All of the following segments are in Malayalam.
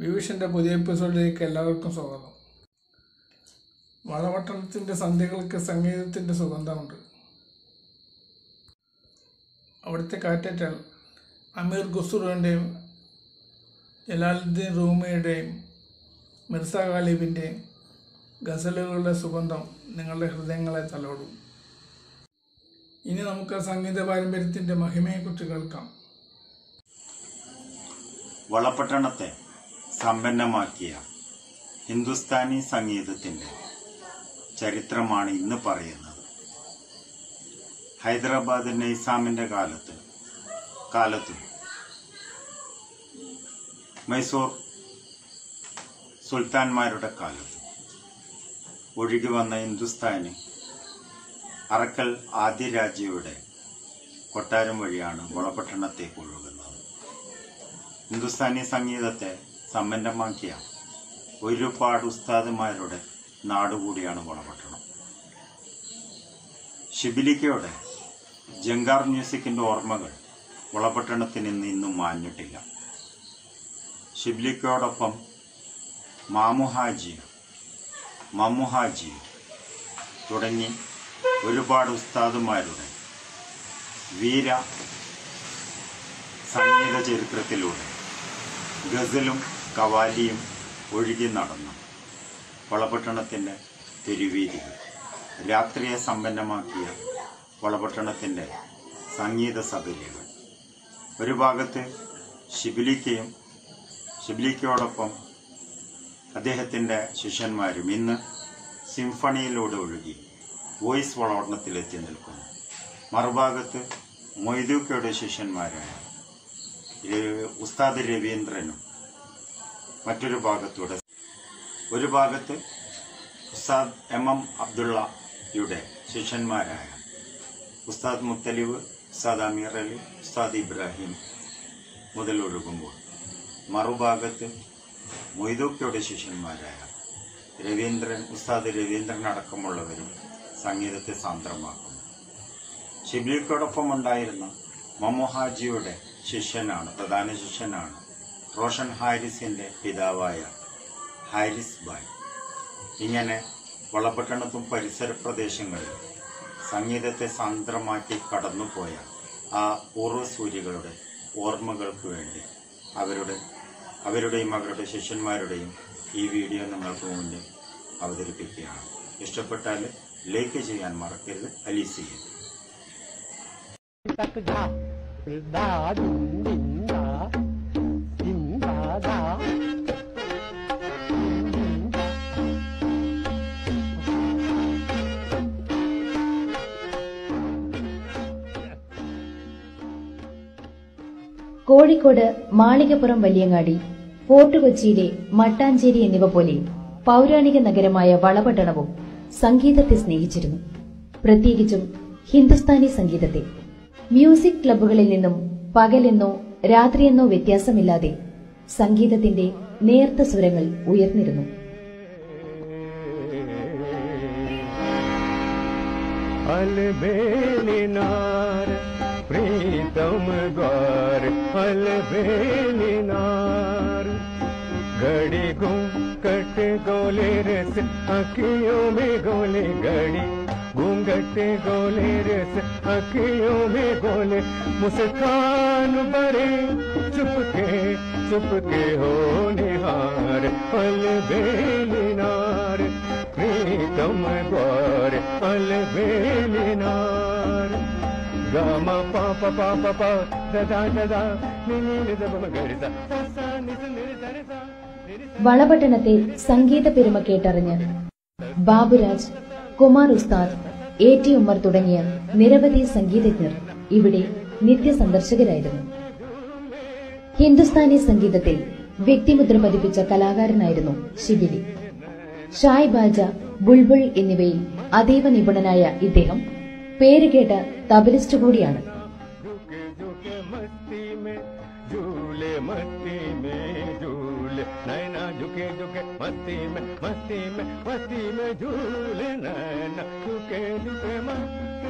ഡിവിഷൻ്റെ പുതിയ എപ്പിസോഡിലേക്ക് എല്ലാവർക്കും സ്വാഗതം വളപട്ടണത്തിൻ്റെ സന്ധ്യകൾക്ക് സംഗീതത്തിൻ്റെ സുഗന്ധമുണ്ട് അവിടുത്തെ കാറ്ററ്റാൽ അമീർ ഖുസ്രുവിൻ്റെയും ജലാലുദ്ദീൻ റൂമിയുടെയും മിർസ ഖാലിബിൻ്റെയും ഗസലുകളുടെ സുഗന്ധം നിങ്ങളുടെ ഹൃദയങ്ങളെ തലോടും ഇനി നമുക്ക് ആ സംഗീത പാരമ്പര്യത്തിൻ്റെ മഹിമയെക്കുറിച്ച് കേൾക്കാം വളപട്ടണത്തെ സമ്പന്നമാക്കിയ ഹിന്ദുസ്ഥാനി സംഗീതത്തിൻ്റെ ചരിത്രമാണ് ഇന്ന് പറയുന്നത് ഹൈദരാബാദ് നൈസാമിൻ്റെ കാലത്ത് കാലത്തും മൈസൂർ സുൽത്താൻമാരുടെ കാലത്ത് ഒഴുകി വന്ന ഹിന്ദുസ്ഥാനി അറക്കൽ ആദ്യരാജ്യയുടെ കൊട്ടാരം വഴിയാണ് വളപട്ടണത്തേക്ക് ഒഴുകുന്നത് ഹിന്ദുസ്ഥാനി സംഗീതത്തെ സമ്പന്നമാക്കിയ ഒരുപാട് ഉസ്താദുമാരുടെ നാടുകൂടിയാണ് വളപട്ടണം ഷിബിലിക്കയുടെ ജങ്കാർ മ്യൂസിക്കിന്റെ ഓർമ്മകൾ വളപട്ടണത്തിന് ഇന്ന് ഇന്നും മാഞ്ഞിട്ടില്ല ഷിബിലിക്കയോടൊപ്പം മാമുഹാജി മമ്മുഹാജി തുടങ്ങി ഒരുപാട് ഉസ്താദുമാരുടെ വീര സംഗീത ചരിത്രത്തിലൂടെ ഗസലും കവാലിയും ഒഴുകി നടന്നു വളപട്ടണത്തിൻ്റെ തെരുവീതികൾ രാത്രിയെ സമ്പന്നമാക്കിയ വളപട്ടണത്തിൻ്റെ സംഗീത സബരികൾ ഒരു ഭാഗത്ത് ഷിബിലിക്കയും ഷിബിലിക്കയോടൊപ്പം അദ്ദേഹത്തിൻ്റെ ശിഷ്യന്മാരും ഇന്ന് സിംഫണിയിലൂടെ ഒഴുകി വോയിസ് വളപട്ടണത്തിലെത്തി നിൽക്കുന്നു മറുഭാഗത്ത് മൊയ്തൂക്കയുടെ ശിഷ്യന്മാരായ ര- ഉസ്താദ് രവീന്ദ്രനും മറ്റൊരു ഭാഗത്തൂടെ ഒരു ഭാഗത്ത് ഉസ്താദ് എം എം അബ്ദുള്ളയുടെ ശിഷ്യന്മാരായ ഉസ്താദ് മുത്തലിബ് ഉസ്താദ് അമീർ അലി ഉസ്താദ് ഇബ്രാഹിം മുതൽ ഒഴുകുമ്പോൾ മറുഭാഗത്ത് മൊയ്തൂക്കയുടെ ശിഷ്യന്മാരായ രവീന്ദ്രൻ ഉസ്താദ് രവീന്ദ്രൻ അടക്കമുള്ളവരും സംഗീതത്തെ സാന്ദ്രമാക്കുന്നു ഷിബ്ലിക്കോടൊപ്പം ഉണ്ടായിരുന്ന മമ്മോഹാജിയുടെ ശിഷ്യനാണ് പ്രധാന ശിഷ്യനാണ് റോഷൻ ഹാരിസിന്റെ പിതാവായ ഹാരിസ് ബായ് ഇങ്ങനെ വളപട്ടണത്തും പരിസര പ്രദേശങ്ങളിൽ സംഗീതത്തെ സാന്ദ്രമാക്കി കടന്നുപോയ ആ പൂർവ്വസൂരികളുടെ ഓർമ്മകൾക്ക് വേണ്ടി അവരുടെ അവരുടെയും അവരുടെ ശിഷ്യന്മാരുടെയും ഈ വീഡിയോ നിങ്ങൾക്ക് മുന്നിൽ അവതരിപ്പിക്കുകയാണ് ഇഷ്ടപ്പെട്ടാൽ ലൈക്ക് ചെയ്യാൻ മറക്കരുത് അലീസിയും tak da da din din da din da da din din da Kozhikode Malikappuram Valiyangadi fort കൊച്ചിയിലെ മട്ടാഞ്ചേരി എന്നിവ പോലെ പൗരാണിക നഗരമായ വളപട്ടണവും സംഗീതത്തെ സ്നേഹിച്ചിരുന്നു പ്രത്യേകിച്ചും ഹിന്ദുസ്ഥാനി സംഗീതത്തെ മ്യൂസിക് ക്ലബ്ബുകളിൽ നിന്നും പകലെന്നോ രാത്രിയെന്നോ വ്യത്യാസമില്ലാതെ സംഗീതത്തിന്റെ നേർത്ത സ്വരങ്ങൾ ഉയർന്നിരുന്നു अलबेलिनार प्रीतम द्वार अलबेलिनार घड़ी घूम कट गोले रस अखियों में गोले घड़ी घूंघट गोले रस अखियों में गोले मुस्कान बड़े चुपके चुपके हो निहार अलबेलिनार प्रीतम द्वार अलबेलिनार गम पाप पाप पा ददा ददा निनि निद बम गरिसा सा निस निर दरसा വളപട്ടണത്തെ സംഗീത പെരുമ കേട്ടറിഞ്ഞ് ബാബുരാജ് കുമാർ ഉസ്താദ് എ ടി ഉമ്മർ തുടങ്ങിയ നിരവധി സംഗീതജ്ഞർ ഇവിടെ നിത്യസന്ദർശകരായിരുന്നു ഹിന്ദുസ്ഥാനി സംഗീതത്തിൽ വ്യക്തിമുദ്ര പതിപ്പിച്ച കലാകാരനായിരുന്നു ഷിബിലി ഷായ് ബാജ ബുൾബുൾ എന്നിവയിൽ അതീവ നിപുണനായ ഇദ്ദേഹം പേരുകേട്ട തബലിസ്റ്റ് കൂടിയാണ് झुके झुके मस्ती में झूले मस्ती में झूले नैना झुके झुके मस्ती में मस्ती में मस्ती में झूले नैना झुके झुके मस्ती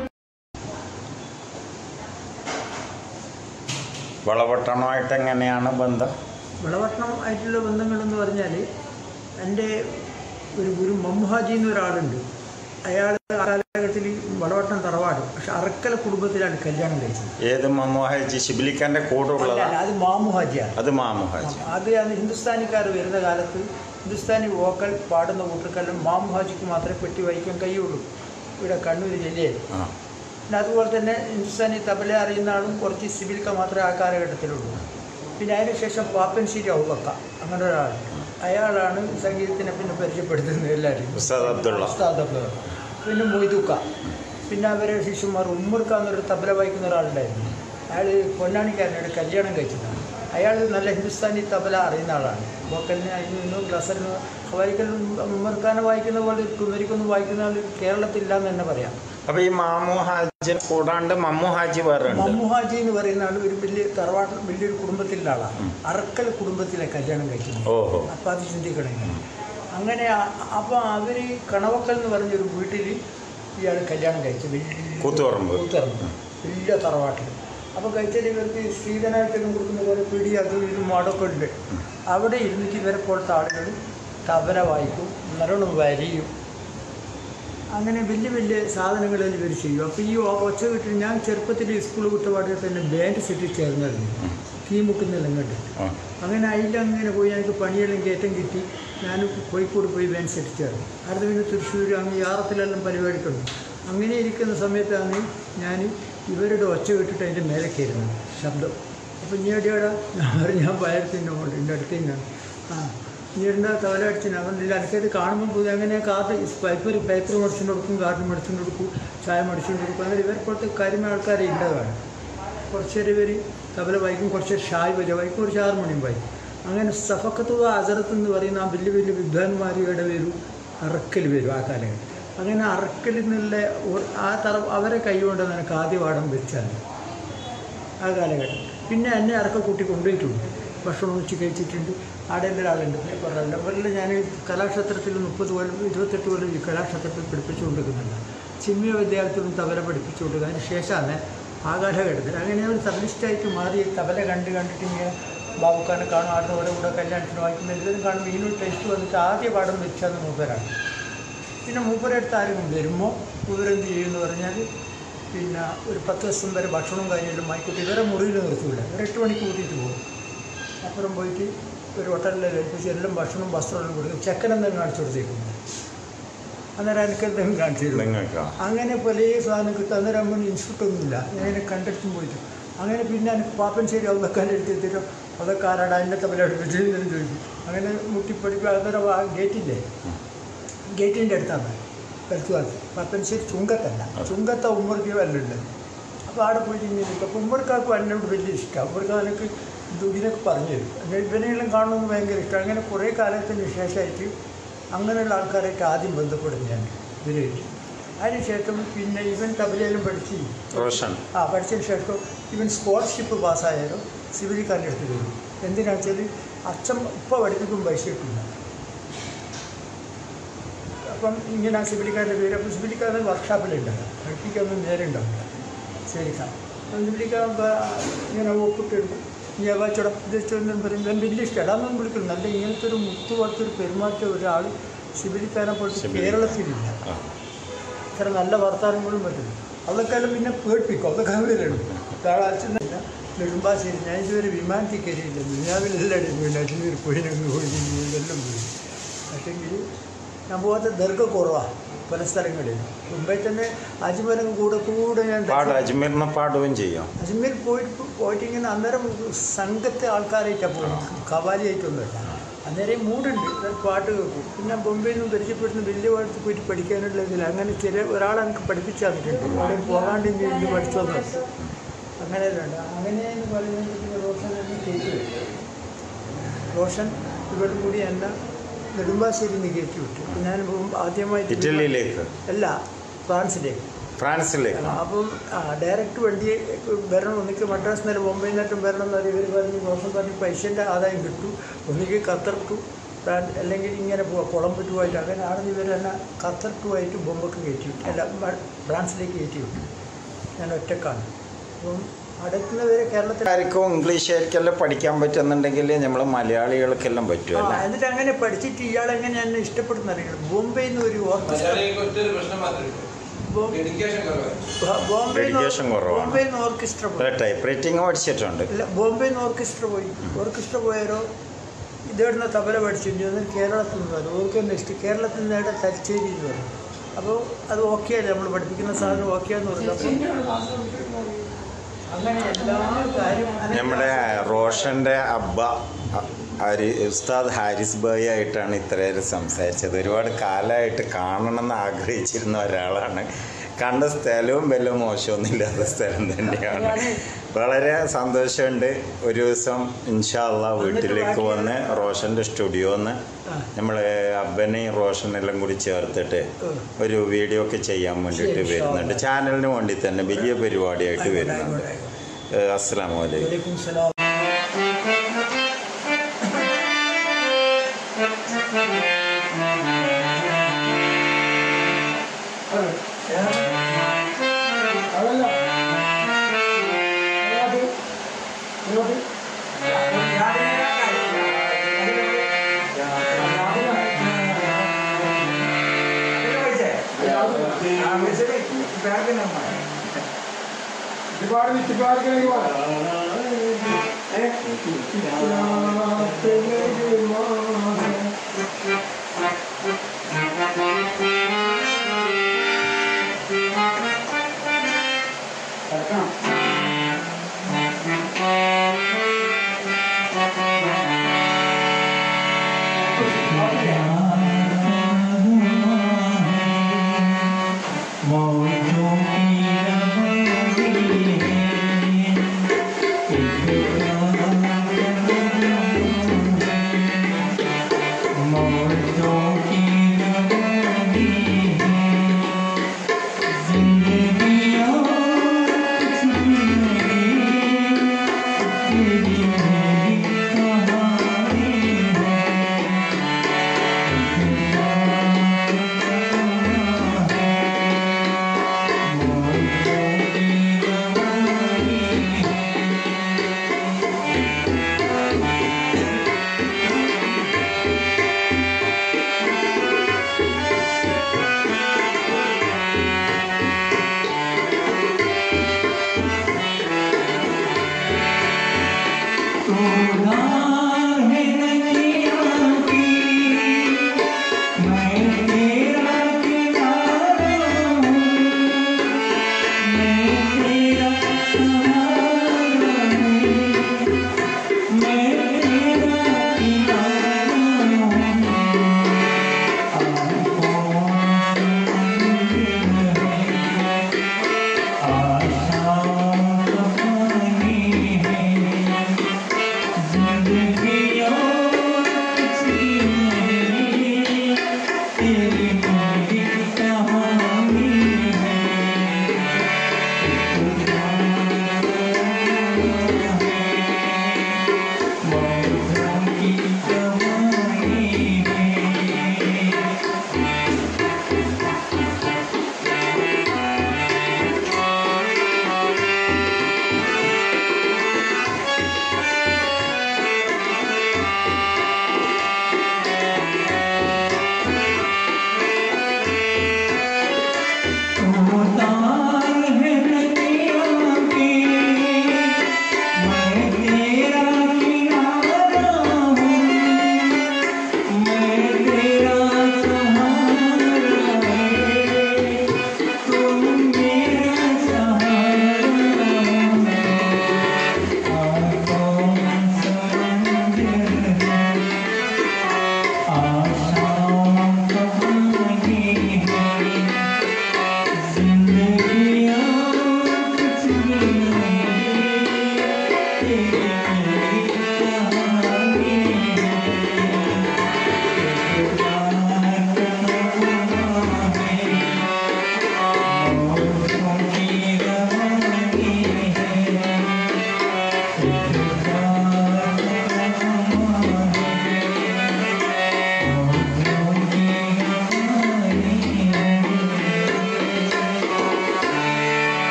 വളപട്ടണമായിട്ട് എങ്ങനെയാണ് ബന്ധം വളപട്ടണം ആയിട്ടുള്ള ബന്ധങ്ങളെന്ന് പറഞ്ഞാൽ എൻ്റെ ഒരു ഗുരു മമ്മുഹാജി എന്നൊരാളുണ്ട് അയാൾ ആ കാലഘട്ടത്തിൽ വളപട്ടണം തറവാട് പക്ഷെ അറക്കല കുടുംബത്തിലാണ് കല്യാണം കഴിച്ചത് ഏത് മമ്മൂഹാജി ശിബിലിക്കാന്റെ കൂടെ അല്ല, ഉള്ളതാ അല്ല, അത് മാമുഹാജിയാണ് അത് മാമുഹാജി അത് അന്ന് ഹിന്ദുസ്ഥാനിക്കാർ വരുന്ന കാലത്ത് ഹിന്ദുസ്ഥാനി വോക്കൽ പാടുന്ന കൂട്ടർക്കെല്ലാം മാമുഹാജിക്ക് മാത്രമേ പെട്ടി വായിക്കാൻ കഴിയുള്ളൂ ഇവിടെ കണ്ണൂർ ജില്ലയിൽ ആ പിന്നെ അതുപോലെ തന്നെ ഹിന്ദുസ്ഥാനി തബല അറിയുന്ന ആളും കുറച്ച് സിബിൽക്ക മാത്രമേ ആ കാലഘട്ടത്തിലുള്ളൂ പിന്നെ അതിനുശേഷം പാപ്പൻശ്ശേരി ഔബക്ക അങ്ങനെ ഒരാൾ അയാളാണ് സംഗീതത്തിനെ പിന്നെ പരിചയപ്പെടുത്തുന്നത് എല്ലാവരും ഉസ്താദ് അബ്ദുള്ള ഉസ്താദ് അബ്ദുള്ള. പിന്നെ മൊയ്തുക്ക പിന്നെ അവരെ ശിഷ്യന്മാർ ഉമ്മർക്ക എന്നൊരു തബല വായിക്കുന്ന ഒരാളുണ്ടായിരുന്നു അയാൾ പൊന്നാണിക്കാരനോട് കല്യാണം കഴിച്ചതാണ് അയാൾ നല്ല ഹിന്ദുസ്ഥാനി തബല അറിയുന്ന ആളാണ് വോക്കലിന് അതിൽ നിന്നും ഗസലിന് വായിക്കലും ഉമ്മർഖാനെ വായിക്കുന്ന പോലെ കുമരിക്കൊന്നും വായിക്കുന്ന ആൾ കേരളത്തിലില്ലാന്ന് തന്നെ പറയാം അപ്പൊ ഈ മാമുഹാജി കൂടാണ്ട് മമ്മുഹാജി വേറെ ഉണ്ട് മമ്മുഹാജി എന്ന് പറയുന്ന ആൾ ഒരു വലിയ തറവാട്ട് വലിയൊരു കുടുംബത്തിലുള്ള ആളാണ് അറക്കൽ കുടുംബത്തിലെ കല്യാണം കഴിക്കുന്നത് ഓഹോ അപ്പം അത് ചിന്തിക്കണം അങ്ങനെ അപ്പോൾ അവർ കണവക്കൽ എന്ന് പറഞ്ഞൊരു വീട്ടിൽ ഇയാൾ കല്യാണം കഴിച്ചു വലിയ കൂത്തുപറമ്പ്. കൂത്തുപറമ്പ് വലിയ തറവാട്ടിൽ അപ്പോൾ കഴിച്ചാൽ ഇവർക്ക് സ്ത്രീധനായിട്ടൊന്നും കൊടുക്കുന്ന പോലെ പിടി അതും ഇതും മാടൊക്കെ ഉണ്ട് അവിടെ ഇരുന്നിട്ട് ഇവരെ പോലത്തെ ആളുകൾ തബല വായിക്കും നല്ലോണം വരിയും അങ്ങനെ വലിയ വലിയ സാധനങ്ങളിൽ ഇവർ ചെയ്യും അപ്പോൾ ഈ ഒച്ച കിട്ടി ഞാൻ ചെറുപ്പത്തിൽ സ്കൂൾ വിട്ടപാടെ തന്നെ ബാൻഡ് സെറ്റിൽ ചേർന്നായിരുന്നു കീമുക്കുന്നെല്ലാം കണ്ടിട്ട് ആ. അങ്ങനെ അതിലങ്ങനെ പോയി എനിക്ക് പണിയെല്ലാം കയറ്റം കിട്ടി ഞാൻ കോഴിക്കോട് പോയി ബാൻഡ് സെറ്റിൽ ചേർന്നു അടുത്ത പിന്നെ തൃശ്ശൂർ അങ്ങ് യാറത്തിലെല്ലാം പരിപാടിക്കുണ്ട് അങ്ങനെ ഇരിക്കുന്ന സമയത്താണ് ഞാൻ ഇവരുടെ ഒച്ച കേട്ടിട്ട് അതിൻ്റെ മേലെ കയറുന്നത് ശബ്ദം അപ്പം നീ എവിടെയാടാ ഞാൻ പറഞ്ഞു ഞാൻ പയർത്തിൻ്റെ മുകളിൽ എൻ്റെ അടുത്ത് തന്നെയാണ് ആ നീ എന്താ തവല അടിച്ചിന് അവനില്ല എനിക്കത് കാണുമ്പോൾ പുതിയ അങ്ങനെ കാർഡ് പൈപ്പർ പേപ്പർ മേടിച്ചുകൊണ്ട് കൊടുക്കും കാർഡ് മേടിച്ചുകൊണ്ട് കൊടുക്കും ചായ മേടിച്ചുകൊണ്ട് കൊടുക്കും അങ്ങനെ ഇവരെ പോലത്തെ കാര്യമായ ആൾക്കാരെ ഇല്ലതാണ് കുറച്ച് നേരം ഇവർ തബല വായിക്കും കുറച്ച് നേരം ഷായ് വരെ വായിക്കും കുറച്ച് ആറ് മണിയും വായിക്കും അങ്ങനെ സഫക്കത്തുവ അസറത്ത് എന്ന് പറയുന്ന ആ വലിയ വലിയ വിദ്വാൻമാരുടെ വരും അറക്കൽ വരും ആ കാലഘട്ടം അങ്ങനെ അറക്കലിൽ നിന്നുള്ള ഒരു- ആ തറ അവരെ കൈകൊണ്ട് എനിക്ക് ആദ്യ പാഠം വെച്ചാണ് ആ കാലഘട്ടം പിന്നെ എന്നെ അറക്ക കൂട്ടി കൊണ്ടുപോയിട്ടുണ്ട് ഭക്ഷണം വെച്ച് കഴിച്ചിട്ടുണ്ട് അവിടെ എൻ്റെ ഒരാളുണ്ട് പറയാറില്ല അവരിൽ ഞാൻ കലാക്ഷേത്രത്തിൽ മുപ്പത് കൊല്ലം ഇരുപത്തെട്ട് കൊല്ലം ഈ കലാക്ഷേത്രത്തിൽ പഠിപ്പിച്ചു കൊടുക്കുന്നുണ്ട് ചിന്മയ വിദ്യാർത്ഥികളും തബല പഠിപ്പിച്ചു കൊടുക്കുക അതിന് ശേഷമാണ് ആ കാലഘട്ടത്തിൽ അങ്ങനെ ഒരു തബലിസ്റ്റായിട്ട് മാറി തബല കണ്ട് കണ്ടിട്ട് ഇങ്ങനെ ബാബുക്കാനെ കാണും ആടുന്ന ഓരോ കൂടെ കല്യാണത്തിന് വായിക്കുന്ന എല്ലാവരും കാണുമ്പോൾ ഇതിനൊരു ടേസ്റ്റ് വന്നിട്ട് ആദ്യ പാഠം വെച്ചാന്ന് മൂപ്പരാണ് പിന്നെ മൂപ്പരടുത്ത് ആരെങ്കിലും വരുമ്പോൾ മൂപ്പരെന്ത് ചെയ്യുമെന്ന് പറഞ്ഞാൽ പിന്നെ ഒരു പത്ത് ദിവസം വരെ ഭക്ഷണവും കാര്യങ്ങളും വായിക്കോട്ടെ ഇവരെ മുറിയിൽ നിർത്തൂല ഒരു എട്ട് മണിക്ക് കൂട്ടിയിട്ട് പോകും അപ്പുറം പോയിട്ട് ഒരു ഹോട്ടലിൽ ഏൽപ്പിച്ച് എല്ലാം ഭക്ഷണവും വസ്ത്രമെല്ലാം കൊടുക്കും ചെക്കനെന്തെങ്കിലും കാണിച്ചു കൊടുത്തേക്കും അന്നേരം എനിക്ക് എന്തെങ്കിലും കാണിച്ചു തരും നിങ്ങൾക്കാ അങ്ങനെ പല സാധനം കിട്ടും അന്നേരം അമ്മ ഇൻസ്റ്റിറ്റ്യൂട്ടൊന്നുമില്ല ഞാൻ കണ്ടെത്തും പോയിട്ട് അങ്ങനെ പിന്നെ എനിക്ക് പാപ്പൻശ്ശേരി അതൊക്കെ എടുത്തിട്ട് അതൊക്കെ ആരാടാ എന്നെ തമ്മിൽ അടുപ്പിച്ച് എന്ന് ചോദിക്കും അങ്ങനെ മുട്ടിപ്പടിക്കും അന്നേരം ആ ഗേറ്റില്ലേ ഗേറ്റിൻ്റെ അടുത്താണ് വലത്തുഭാഗത്ത് പാപ്പൻശ്ശേരി ചുങ്കത്തല്ല ചുങ്കത്ത ഉമ്മർക്ക് വല്ലുണ്ട് അപ്പോൾ അവിടെ പോയിട്ട് ഇങ്ങനെ നിൽക്കും അപ്പോൾ ഉമ്മർക്കാർക്കും എന്നോട് വലിയ ഇഷ്ടമാണ് ഉമ്മർക്ക് എനിക്ക് ഇത് ഇതിനൊക്കെ പറഞ്ഞു തരും അങ്ങനെ ഇവനെല്ലാം കാണണമെന്ന് ഭയങ്കര ഇഷ്ടം അങ്ങനെ കുറേ കാലത്തിന് ശേഷമായിട്ട് അങ്ങനെയുള്ള ആൾക്കാരായിട്ട് ആദ്യം ബന്ധപ്പെടും ഞാൻ ഇവരായിട്ട് അതിനുശേഷം പിന്നെ ഇവൻ തബലയിലും പഠിച്ച് റോഷൻ ആ പഠിച്ചതിന് ശേഷം ഇവൻ സ്കോളർഷിപ്പ് പാസ്സായാലും സിവിലിക്കാരൻ്റെ അടുത്ത് വരും എന്തിനാണെന്ന് വെച്ചാൽ അച്ഛൻ ഇപ്പോൾ പഠിപ്പിക്കും പൈസ കിട്ടില്ല അപ്പം ഇങ്ങനെ ആ സിവിലിക്കാരൻ്റെ പേര് അപ്പം സിവിലിക്കാരൻ വർക്ക്ഷോപ്പിലുണ്ടാകും പഠിപ്പിക്കാനൊന്നും നേരെ ഉണ്ടാവില്ല സിവിലിക്കാരൻ അപ്പം സിവിലിക്കാരൻ ഇങ്ങനെ ഒപ്പിട്ടെടുക്കും ഈ അവാച്ചോടെ ഉദ്ദേശിച്ചൊന്നും പറയും ഞാൻ വലിയ ഇഷ്ടമാണ് അതൊന്നും വിളിക്കുന്നു നല്ല ഇങ്ങനത്തെ ഒരു മുത്തുപോലത്തൊരു പെരുമാറ്റം ഒരാൾ സിവിലിക്കാരനെ പോലത്തെ സിവിലി. കേരളത്തിലില്ല ആ. ഇത്ര നല്ല വർത്തമാനങ്ങളും പറ്റും അതൊക്കെ പിന്നെ പേടിപ്പിക്കും അതൊക്കെ അവരാണ് താഴാഴ്ചന്നില്ല നെടുമ്പാശ്ശേരി ഞാൻ ഇതുവരെ വിമാനത്തിൽ കയറിയില്ല ദുനിയാവിലെല്ലാം പിന്നെ അജ്മീർ പോയി അങ്ങ് പോയി ഇങ്ങ് പോയി എല്ലാം പോയി പക്ഷെങ്കിൽ ഞാൻ പോകാത്ത ദീർഘ കുറവാണ് പല സ്ഥലങ്ങളിൽ മുംബൈ തന്നെ അജ്മീരം കൂടെ കൂടെ ഞാൻ പാട് അജ്മീറിനെ പാടുകയും ചെയ്യാം അജ്മീർ പോയിട്ട് പോയിട്ട് ഇങ്ങനെ അന്നേരം സംഘത്തെ ആൾക്കാരായിട്ടാണ് പോകുന്നത് കവാലിയായിട്ടൊന്നുമല്ല അന്നേരം മൂടുണ്ട് ഞാൻ പാട്ട് കേൾക്കും പിന്നെ ബോംബെയിൽ നിന്ന് പരിചയപ്പെടുന്ന വലിയ പാടത്ത് പോയിട്ട് പഠിക്കാനുള്ള ഇതിൽ അങ്ങനെ ചില ഒരാളെ എനിക്ക് പഠിപ്പിച്ചു തന്നിട്ടുണ്ട് അവിടെ പോകാണ്ട് ഇനി ഇത് പഠിച്ചു വന്നു അങ്ങനെ ഉണ്ട് അങ്ങനെ എന്ന് പറയുന്നത് പിന്നെ റോഷൻ എന്നെ കയറ്റി വിട്ടു റോഷൻ ഇവിടെ കൂടി എന്നെ നെടുമ്പാശ്ശേരി നിന്ന് കയറ്റി വിട്ടു ഞാൻ ആദ്യമായിട്ട് ഇറ്റലിയിലേക്ക് അല്ല ഫ്രാൻസിലേക്ക് ഫ്രാൻസിലേക്ക് അപ്പം ആ, ഡയറക്റ്റ് വണ്ടി വരണം ഒന്നിക്ക് മദ്രാസ് നില ബോംബെ നിന്നിട്ടും വരണം എന്ന് ഇവർ പറഞ്ഞ് ദോഷം പറഞ്ഞ് പൈസൻ്റെ ആദായം കിട്ടും ഒന്നിക്ക് ഖത്തർ ടു ഫ്രാൻസ് അല്ലെങ്കിൽ ഇങ്ങനെ പോവാം കൊളംബോ ടു ആയിട്ട് അങ്ങനെ ആണെങ്കിൽ ഇവർ തന്നെ ഖത്തർ ടു ആയിട്ട് ബോംബെക്ക് കയറ്റി വിട്ടു അല്ല മ- ഫ്രാൻസിലേക്ക് കയറ്റി വിട്ടു ഞാൻ ഒറ്റക്കാണ് അപ്പം അടുക്കുന്നവരെ കേരളത്തിൽ ആർക്കും ഇംഗ്ലീഷുകാർക്കെല്ലാം പഠിക്കാൻ പറ്റുന്നുണ്ടെങ്കിൽ നമ്മൾ മലയാളികൾക്കെല്ലാം ആ, പറ്റുമല്ലേ എന്നിട്ട് അങ്ങനെ പഠിച്ചിട്ട് ഇയാൾ എങ്ങനെ എന്നെ ഇഷ്ടപ്പെടുന്ന അറിയണം ബോംബെയിൽ നിന്ന് ഒരു ഓർക്കസ്ട്ര ബോ- ബോ- ബോംബെയിൽ നിന്ന് Dedication കുറവാണ്. ബോംബെയിൽ നിന്ന് ഓർക്കസ്ട്ര പോയി ടൈപ്പ് റൈറ്റിംഗ് പഠിച്ചിട്ടുണ്ട് ഇല്ല ബോംബെയിൽ നിന്ന് ഓർക്കസ്ട്ര പോയി ഓർക്കസ്ട്ര പോയാലോ ഇതേടുന്ന തബല പഠിച്ചിട്ടുണ്ട് അത് കേരളത്തിൽ നിന്ന് വരും ഓർക്ക് തന്നെ ഇഷ്ടം കേരളത്തിൽ നിന്ന് ഇവിടെ തലശ്ശേരി എന്ന് പറയും അപ്പോൾ അത് ഓക്കെ അല്ലേ നമ്മൾ പഠിപ്പിക്കുന്ന സാധനം ഓക്കെ എന്ന് പറയും അപ്പോൾ അങ്ങനെ എല്ലാ കാര്യം അങ്ങനെ നമ്മുടെ റോഷന്റെ അബ്ബ അ- ഹരി ഉസ്താദ് ഹാരിസ് ഭായി ആയിട്ടാണ് ഇത്രയേറെ സംസാരിച്ചത് ഒരുപാട് കാലമായിട്ട് കാണണം എന്ന് ആഗ്രഹിച്ചിരുന്ന ഒരാളാണ് കണ്ട സ്ഥലവും വല്ല മോശമൊന്നുമില്ലാത്ത സ്ഥലം തന്നെയാണ് വളരെ സന്തോഷമുണ്ട് ഒരു ദിവസം ഇൻഷാല്ല വീട്ടിലേക്ക് വന്ന് റോഷന്റെ സ്റ്റുഡിയോന്ന് നമ്മൾ അബ്ബനെയും റോഷനെല്ലാം കൂടി ചേർത്തിട്ട് ഒരു വീഡിയോ ഒക്കെ ചെയ്യാൻ വേണ്ടിയിട്ട് വരുന്നുണ്ട് ചാനലിന് വേണ്ടി തന്നെ വലിയ പരിപാടിയായിട്ട് വരുന്നുണ്ട് ഏഹ് അസ്സലാമു അലൈക്കും വലൈക്കും സലാം അതല്ല അങ്ങോട്ട് ഇങ്ങോട്ട് ഒരുപാട് ചുറ്റുപാടുകളിലേക്ക് ആ